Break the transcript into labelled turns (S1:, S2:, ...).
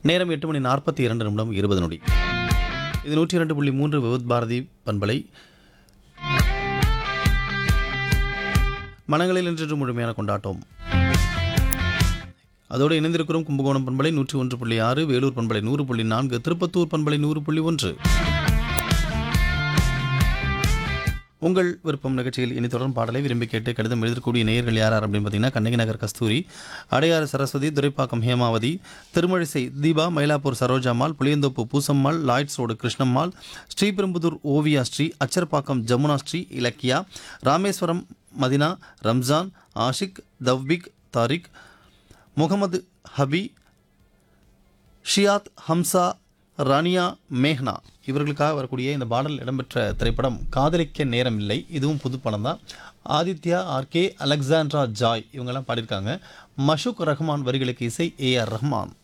S1: நேரம் எட்டு மணி நாற்பத்தி இரண்டு நிமிடம் இருபது நொடி இது நூற்றி இரண்டு புள்ளி மூன்று விவத் பாரதி பண்பலை மனங்களில் இன்று முழுமையான கொண்டாட்டம் அதோடு இணைந்திருக்கிறோம் கும்பகோணம் பண்பலை நூற்றி ஒன்று புள்ளி ஆறு வேலூர் பண்பலை நூறு புள்ளி நான்கு திருப்பத்தூர் பண்பலை நூறு புள்ளி ஒன்று உங்கள் விருப்பம் நிகழ்ச்சியில் இனி தொடரும் பாடலை விரும்பி கேட்டு கடிதம் எழுதக்கூடிய நேயர்கள் யார் யார் அப்படின்னு பார்த்தீங்கன்னா கண்ணகி நகர் கஸ்தூரி அடையாறு சரஸ்வதி துரைப்பாக்கம் ஹேமாவதி திருமழிசை தீபா மயிலாப்பூர் சரோஜாமால் புளியந்தோப்பு பூசம்மாள் லாய்ட்ஸ் ரோடு கிருஷ்ணம்மாள் ஸ்ரீபெரும்புதூர் ஓவியா ஸ்ரீ அச்சர்பாக்கம் ஜமுனா ஸ்ரீ இலக்கியா ராமேஸ்வரம் மதினா ரம்ஜான் ஆஷிக் தவ்பிக் தாரிக் முகமது ஹபி ஷியாத் ஹம்சா ரானியா மேஹ்னா இவர்களுக்காக வரக்கூடிய இந்த பாடல் இடம்பெற்ற திரைப்படம் காதலிக்க நேரம் இல்லை இதுவும் புது படம் தான் ஆதித்யா ஆர்கே அலெக்சாண்ட்ரா ஜாய் இவங்கெல்லாம் பாடியிருக்காங்க மஷூக் ரஹ்மான் வரிகளுக்கு இசை ஏ ஆர் ரஹ்மான்